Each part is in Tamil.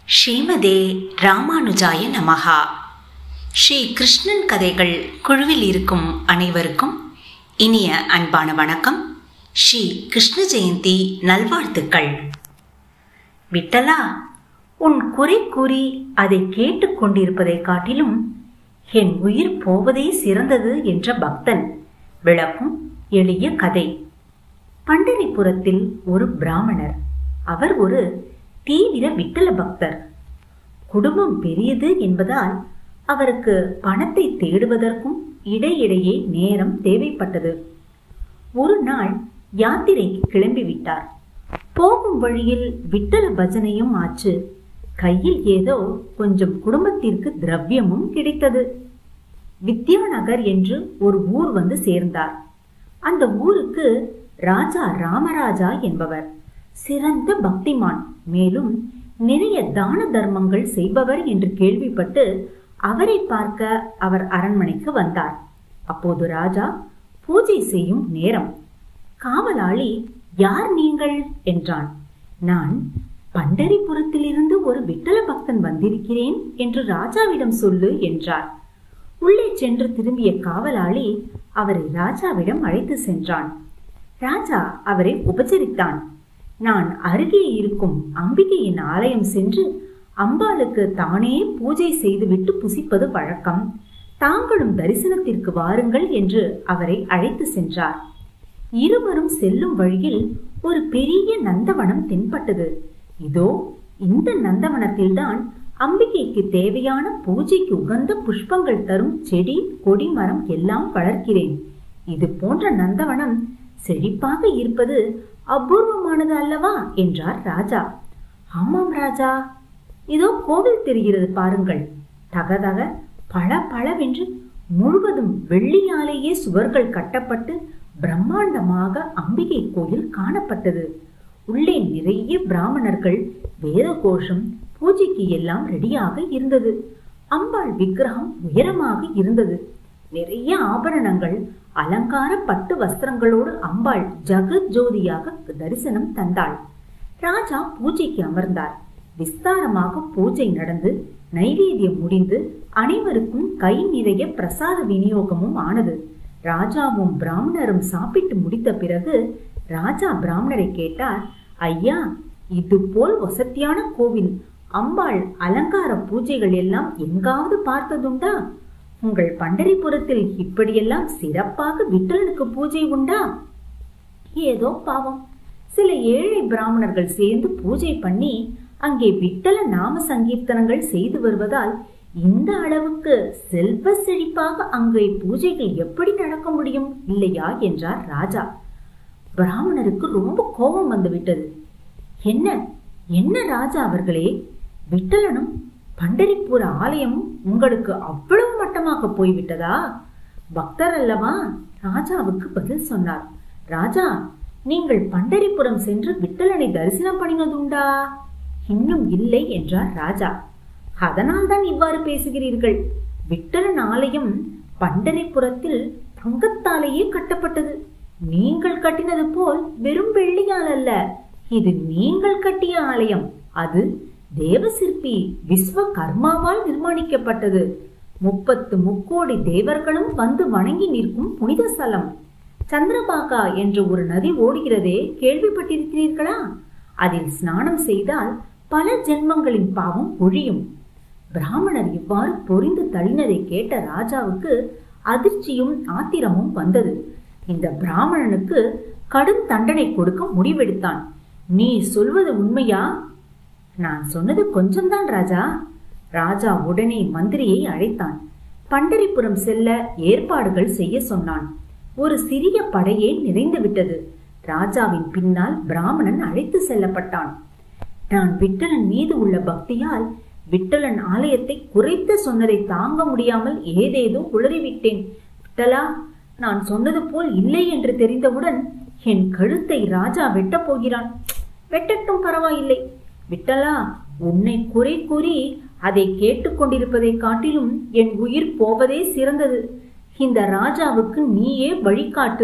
ஸ்ரீமதே ராமானுஜாய நமகா ஸ்ரீ கிருஷ்ணன் கதைகள் குழுவில் இருக்கும் அனைவருக்கும் இனிய அன்பான வணக்கம் ஸ்ரீ கிருஷ்ண ஜெயந்தி நல்வாழ்த்துக்கள் விட்டலா உன் குறை கூறி அதை கேட்டுக்கொண்டிருப்பதை காட்டிலும் என் உயிர் போவதே சிறந்தது என்ற பக்தன் விளக்கும் எளிய கதை பண்டரிபுரத்தில் ஒரு பிராமணர் அவர் ஒரு தீவிர விட்டல பக்தர் குடும்பம் பெரியது என்பதால் அவருக்கு பணத்தை தேடுவதற்கும் இடையிடையே நேரம் தேவைப்பட்டது ஒரு நாள் யாத்திரைக்கு கிளம்பிவிட்டார் போகும் வழியில் விட்டல பஜனையும் ஆச்சு கையில் ஏதோ கொஞ்சம் குடும்பத்திற்கு திரவியமும் கிடைத்தது வித்யாநகர் என்று ஒரு ஊர் வந்து சேர்ந்தார் அந்த ஊருக்கு ராஜா ராமராஜா என்பவர் சிறந்த பக்திமான் மேலும் நிறைய தான தர்மங்கள் செய்பவர் என்று கேள்விப்பட்டு அவரை பார்க்க அவர் அரண்மனைக்கு வந்தார் அப்போது ராஜா பூஜை செய்யும் நேரம் காவலாளி யார் நீங்கள் என்றான் நான் பண்டரிபுரத்திலிருந்து ஒரு விட்டல பக்தன் வந்திருக்கிறேன் என்று ராஜாவிடம் சொல்லு என்றார் உள்ளே சென்று திரும்பிய காவலாளி அவரை ராஜாவிடம் அழைத்து சென்றான் ராஜா அவரை உபசரித்தான் நான் அருகே இருக்கும் அம்பிகையின் ஆலயம் சென்று அம்பாளுக்கு தானே பூஜை செய்துவிட்டு புசிப்பது வழக்கம் தாங்களும் தரிசனத்திற்கு வாருங்கள் என்று அவரை அழைத்து சென்றார் இருவரும் செல்லும் வழியில் ஒரு பெரிய நந்தவனம் தென்பட்டது இதோ இந்த நந்தவனத்தில்தான் அம்பிகைக்கு தேவையான பூஜைக்கு உகந்த புஷ்பங்கள் தரும் செடி கொடி மரம் எல்லாம் வளர்க்கிறேன் இது போன்ற நந்தவனம் செழிப்பாக இருப்பது அபூர்வமானது அல்லவா என்றார் ராஜா ஆமாம் ராஜா இதோ கோவில் தெரிகிறது பாருங்கள் தகதக பல பளவென்று முழுவதும் வெள்ளியாலேயே சுவர்கள் கட்டப்பட்டு பிரம்மாண்டமாக அம்பிகை கோயில் காணப்பட்டது உள்ளே நிறைய பிராமணர்கள் வேத கோஷம் பூஜைக்கு எல்லாம் ரெடியாக இருந்தது அம்பாள் விக்கிரகம் உயரமாக இருந்தது நிறைய ஆபரணங்கள் அலங்கார பட்டு வஸ்திரங்களோடு அம்பாள் ஜெகத் ஜோதியாக தரிசனம் தந்தாள் ராஜா பூஜைக்கு அமர்ந்தார் விஸ்தாரமாக பூஜை நடந்து நைவேத்தியம் முடிந்து அனைவருக்கும் கை நிறைய பிரசாத விநியோகமும் ஆனது ராஜாவும் பிராமணரும் சாப்பிட்டு முடித்த பிறகு ராஜா பிராமணரை கேட்டார் ஐயா இது போல் வசதியான கோவில் அம்பாள் அலங்கார பூஜைகள் எல்லாம் எங்காவது பார்த்ததுண்டா உங்கள் பண்டரிபுரத்தில் இப்படியெல்லாம் சிறப்பாக விட்டலனுக்கு பூஜை உண்டா ஏதோ பாவம் சில ஏழை பிராமணர்கள் சேர்ந்து பூஜை பண்ணி அங்கே விட்டல நாம சங்கீர்த்தனங்கள் செய்து வருவதால் இந்த அளவுக்கு செல்வ செழிப்பாக அங்கே பூஜைகள் எப்படி நடக்க முடியும் இல்லையா என்றார் ராஜா பிராமணருக்கு ரொம்ப கோபம் வந்து விட்டது என்ன என்ன ராஜா அவர்களே விட்டலனும் பண்டரிபுர ஆலயமும் உங்களுக்கு அவ்வளவு மட்டமாக போய்விட்டதா பக்தர் அல்லவா ராஜாவுக்கு பதில் சொன்னார் ராஜா நீங்கள் பண்டரிபுரம் சென்று விட்டலனை தரிசனம் பண்ணினதுண்டா இன்னும் இல்லை என்றார் ராஜா அதனால் தான் இவ்வாறு பேசுகிறீர்கள் விட்டலன் ஆலயம் பண்டரிபுரத்தில் தங்கத்தாலேயே கட்டப்பட்டது நீங்கள் கட்டினது போல் வெறும் வெள்ளியால் அல்ல இது நீங்கள் கட்டிய ஆலயம் அது தேவசிற்பி விஸ்வகர்மாவால் நிர்மாணிக்கப்பட்டது முப்பத்து முக்கோடி தேவர்களும் வந்து வணங்கி நிற்கும் புனித ஸ்தலம் சந்திரபாகா என்ற ஒரு நதி ஓடுகிறதே கேள்விப்பட்டிருக்கிறீர்களா அதில் ஸ்நானம் செய்தால் பல ஜென்மங்களின் பாவம் ஒழியும் பிராமணர் இவ்வாறு பொறிந்து தள்ளினதை கேட்ட ராஜாவுக்கு அதிர்ச்சியும் ஆத்திரமும் வந்தது இந்த பிராமணனுக்கு கடும் தண்டனை கொடுக்க முடிவெடுத்தான் நீ சொல்வது உண்மையா நான் சொன்னது கொஞ்சம்தான் ராஜா ராஜா உடனே மந்திரியை அழைத்தான் பண்டரிபுரம் செல்ல ஏற்பாடுகள் செய்ய சொன்னான் ஒரு சிறிய படையே நிறைந்து விட்டது ராஜாவின் பின்னால் பிராமணன் அழைத்து செல்லப்பட்டான் நான் விட்டலன் மீது உள்ள பக்தியால் விட்டலன் ஆலயத்தை குறைத்து சொன்னதை தாங்க முடியாமல் ஏதேதோ உளறிவிட்டேன் விட்டலா நான் சொன்னது போல் இல்லை என்று தெரிந்தவுடன் என் கழுத்தை ராஜா வெட்டப் போகிறான் வெட்டட்டும் பரவாயில்லை விட்டலா உன்னை குறை கூறி அதை கேட்டுக்கொண்டிருப்பதை காட்டிலும் என் உயிர் போவதே சிறந்தது இந்த ராஜாவுக்கு நீயே வழிகாட்டு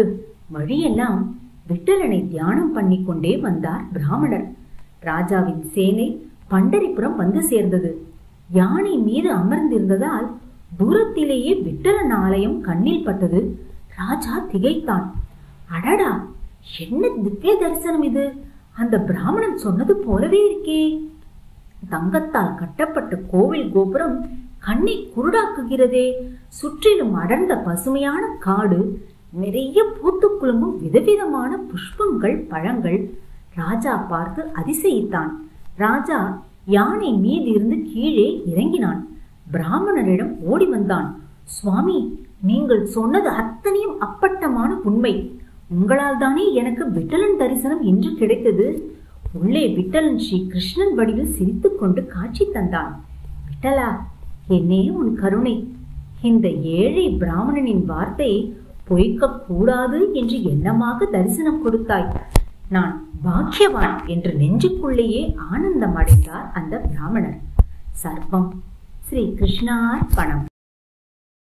வழியெல்லாம் விட்டலனை தியானம் பண்ணிக்கொண்டே வந்தார் பிராமணர் ராஜாவின் சேனை பண்டரிபுரம் வந்து சேர்ந்தது யானை மீது அமர்ந்திருந்ததால் தூரத்திலேயே விட்டலன் ஆலயம் கண்ணில் பட்டது ராஜா திகைத்தான் அடடா என்ன திவ்ய தரிசனம் இது அந்த பிராமணன் சொன்னது போலவே இருக்கே தங்கத்தால் கட்டப்பட்ட கோவில் கோபுரம் கண்ணை குருடாக்குகிறதே சுற்றிலும் அடர்ந்த பசுமையான காடு நிறைய பூத்து குலுங்கும் விதவிதமான புஷ்பங்கள் பழங்கள் ராஜா பார்த்து அதிசயித்தான் ராஜா யானை மீதிருந்து கீழே இறங்கினான் பிராமணரிடம் ஓடி வந்தான் சுவாமி நீங்கள் சொன்னது அத்தனையும் அப்பட்டமான உண்மை உங்களால் தானே எனக்கு விட்டலன் தரிசனம் இன்று கிடைத்தது உள்ளே விட்டலன் ஸ்ரீ கிருஷ்ணன் வடிவில் சிரித்துக் கொண்டு காட்சி தந்தான் விட்டலா என்னே உன் கருணை இந்த ஏழை பிராமணனின் வார்த்தையை பொய்க்க கூடாது என்று எண்ணமாக தரிசனம் கொடுத்தாய் நான் பாக்கியவான் என்று நெஞ்சுக்குள்ளேயே ஆனந்தம் அடைந்தார் அந்த பிராமணர் சர்வம் ஸ்ரீ கிருஷ்ணார்ப்பணம்